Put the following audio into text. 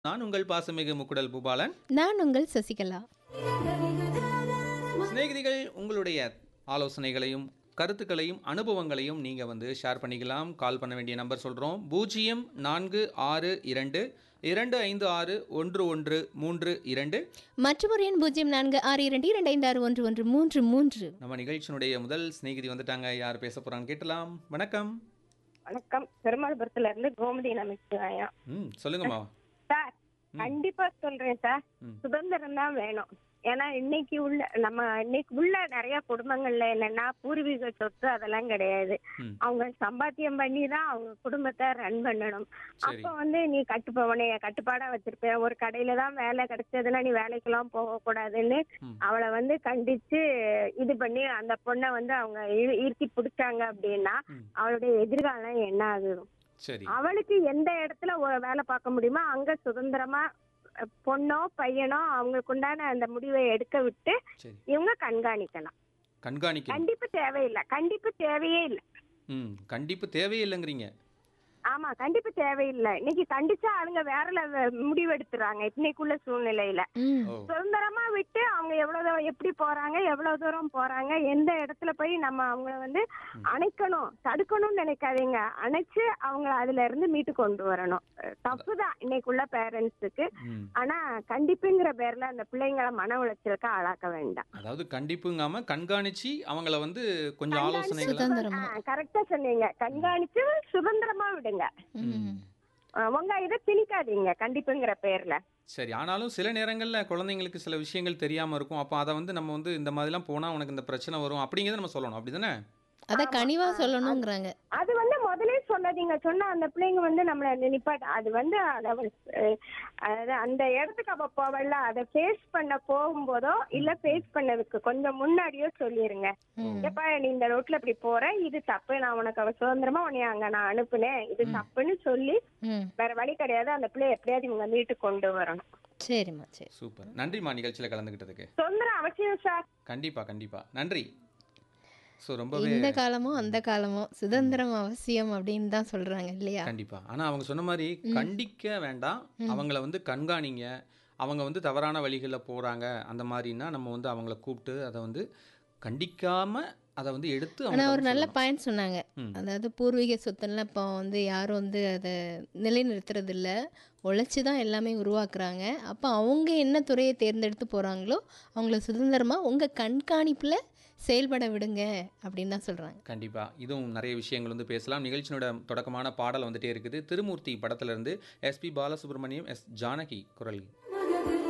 நான் உங்கள் பாசமிகு முக்குடல் பூபாலன் நான் உங்கள் சசிகலா சிநேகிதிகள் உங்களுடைய ஆலோசனைகளையும் கருத்துக்களையும் அனுபவங்களையும் நீங்கள் வந்து ஷேர் பண்ணிக்கலாம் கால் பண்ண வேண்டிய நம்பர் சொல்கிறோம் பூஜ்ஜியம் நான்கு ஆறு இரண்டு இரண்டு ஐந்து ஆறு ஒன்று ஒன்று மூன்று இரண்டு மற்றொரு எண் பூஜ்ஜியம் நான்கு ஆறு இரண்டு இரண்டு ஐந்து ஆறு ஒன்று ஒன்று மூன்று மூன்று நம்ம நிகழ்ச்சியினுடைய முதல் சிநேகிதி வந்துட்டாங்க யார் பேச போகிறான்னு கேட்டலாம் வணக்கம் வணக்கம் பெருமாள்புரத்துல இருந்து கோமதி நமச்சிவாயா ம் சொல்லுங்கம்மா சார் கண்டிப்பா சொல்றேன் சார் ம். சுதந்திரம் தான் வேணும் ஏன்னா இன்னைக்கு உள்ள நம்ம இன்னைக்கு உள்ள நிறைய குடும்பங்கள்ல என்னன்னா பூர்வீக சொத்து அதெல்லாம் கிடையாது ம். அவங்க சம்பாத்தியம் பண்ணி தான் அவங்க குடும்பத்தை ரன் பண்ணணும் சரி அப்ப வந்து நீ கட்டுப்பவனே கட்டுப்பாடா வச்சிருப்ப ஒரு கடையில தான் வேலை கிடைச்சதுன்னா நீ வேலைக்கெல்லாம் போக கூடாதுன்னு ம். அவளை வந்து கண்டிச்சு இது பண்ணி அந்த பொண்ணை வந்து அவங்க இ- ஈர்த்தி பிடிச்சாங்க அப்படின்னா ம். அவளுடைய எதிர்காலம் என்ன ஆகும் சரி அவளுக்கு எந்த இடத்துல ஒரு வேலை பார்க்க முடியுமோ அங்க சுதந்திரமா அஹ், பொண்ணோ பையனோ அவங்களுக்கு உண்டான அந்த முடிவை எடுக்க விட்டு சரி இவங்க கண்காணிக்கலாம் கண்காணிக்கணும் கண்டிப்பு தேவையில்லை கண்டிப்பு தேவையே இல்லை ம் கண்டிப்பு தேவையில்லைங்கிறீங்க ஆமா கண்டிப்பு தேவையில்லை இன்னைக்கு கண்டிச்சா அவங்க வேற level முடிவு எடுத்துறாங்க இன்னைக்குள்ள சூழ்நிலையில ம் ஓ சுதந்திரமா விட்டு அவங்க எவ்வளவு தூரம் எப்படி போறாங்க எவ்வளவு தூரம் போறாங்க எந்த இடத்துல போய் நம்ம அவங்கள வந்து அணைக்கணும் தடுக்கணும்னு நினைக்காதீங்க அணைச்சு அவங்க அதுல இருந்து மீட்டு கொண்டு வரணும் அஹ் தப்புதான் இன்னைக்குள்ள பேரண்ட்ஸுக்கு ம் ஆனா கண்டிப்புங்கிற பேர்ல அந்த பிள்ளைங்களை மன உளைச்சலுக்கு ஆளாக்க வேண்டாம் அதாவது கண்டிப்புங்காம கண்காணிச்சு அவங்கள வந்து கொஞ்சம் ஆலோசனைகளை சுதந்திரமா கரெக்டா சொன்னீங்க கண்காணிச்சு சுதந்திரமா விடுங்க ம் அஹ் உங்க இதை திணிக்காதீங்க கண்டிப்புங்கிற பேர்ல சரி ஆனாலும் சில நேரங்களில் குழந்தைங்களுக்கு சில விஷயங்கள் தெரியாமல் இருக்கும் அப்போ அதை வந்து நம்ம வந்து இந்த மாதிரிலாம் போனால் உனக்கு இந்த பிரச்சனை வரும் அப்படிங்கிறத நம்ம சொல்லணும் அப்படி தானே அத கனிவா சொல்லணுங்கிறாங்க அது வந்து முதலே சொல்லாதீங்க சொன்னா அந்த பிள்ளைங்க வந்து நம்மள நிப்பாட்ட அது வந்து அத அவ, அஹ், அதாவது அந்த இடத்துக்கு அவ போவல அதை ஃபேஸ் பண்ண போகும்போதோ இல்ல ஃபேஸ் பண்ணதுக்கு கொஞ்சம் முன்னாடியோ சொல்லிருங்க ம். எப்பா நீ இந்த ரோட்ல இப்படி போற இது தப்பு நான் உனக்கு அவ சுதந்திரமா உன்னை அங்க நான் அனுப்புனேன் இது தப்புன்னு சொல்லி ம் வேற வழி கிடையாது அந்த பிள்ளைய எப்படியாவது இவங்க மீட்டு கொண்டு வரணும் சரிம்மா சரி சூப்பர் நன்றிம்மா நிகழ்ச்சியில் கலந்துக்கிட்டதுக்கு சுதந்திரம் அவசியம் சார் கண்டிப்பாக கண்டிப்பாக நன்றி ஸோ ரொம்பவே இந்த காலமோ அந்த காலமோ சுதந்திரம் அவசியம் அப்படின்னு தான் சொல்றாங்க இல்லையா கண்டிப்பாக ஆனால் அவங்க சொன்ன மாதிரி கண்டிக்க வேண்டாம் அவங்கள வந்து கண்காணிங்க அவங்க வந்து தவறான வழிகளில் போகிறாங்க அந்த மாதிரின்னா நம்ம வந்து அவங்கள கூப்பிட்டு அதை வந்து கண்டிக்காம அதை வந்து எடுத்து ஆனா அவங்கள ஒரு வந்து நல்ல சொல்லணும். பாயிண்ட் சொன்னாங்க ம். அதாவது பூர்வீக சொத்துலாம் இப்போ வந்து யாரும் வந்து அதை நிலைநிறுத்துறது இல்ல உழைச்சி தான் எல்லாமே உருவாக்குறாங்க அப்போ அவங்க என்ன துறையை தேர்ந்தெடுத்து போகிறாங்களோ அவங்கள சுதந்திரமாக உங்கள் கண்காணிப்பில் செயல்பட விடுங்க அப்படின்னு தான் சொல்கிறாங்க கண்டிப்பா இதுவும் நிறைய விஷயங்கள் வந்து பேசலாம் நிகழ்ச்சியோட தொடக்கமான பாடல் வந்துட்டே இருக்குது திருமூர்த்தி படத்துல இருந்து எஸ்பி பாலசுப்ரமணியம் எஸ் ஜானகி குரல்